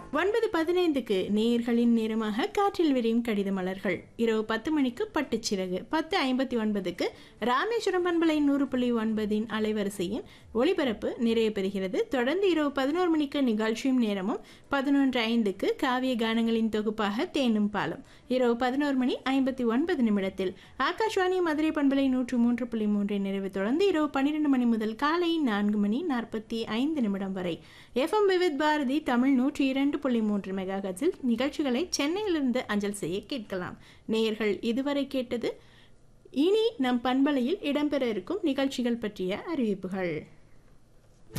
ஒன்பது பதினைந்துக்கு நேயர்களின் நேரமாக காற்றில் விரியும் கடித மலர்கள் இரவு பத்து மணிக்கு பட்டுச்சிறகு பத்து ஐம்பத்தி ஒன்பதுக்கு ராமேஸ்வரம் பண்பலை நூறு புள்ளி ஒன்பதின் அலைவரிசையின் ஒளிபரப்பு நிறைவு பெறுகிறது தொடர்ந்து இரவு பதினோரு மணிக்கு நிகழ்ச்சியும் நேரமும் பதினொன்று ஐந்துக்கு காவிய கானங்களின் தொகுப்பாக தேனும் பாலம் இரவு பதினோரு மணி ஐம்பத்தி ஒன்பது நிமிடத்தில் ஆகாஷ்வாணி மதுரை பண்பலை நூற்று மூன்று புள்ளி மூன்றை நிறைவு தொடர்ந்து இரவு பன்னிரெண்டு மணி முதல் காலை நான்கு மணி நாற்பத்தி ஐந்து நிமிடம் வரை எஃப்எம் விவித் பாரதி தமிழ் நூற்றி இரண்டு புள்ளி மூன்று மெகாஹர்ட்ஸில் நிகழ்ச்சிகளை சென்னையிலிருந்து அஞ்சல் செய்ய கேட்கலாம் நேயர்கள் இதுவரை கேட்டது இனி நம் பண்பலையில் இடம்பெற இருக்கும் நிகழ்ச்சிகள் பற்றிய அறிவிப்புகள்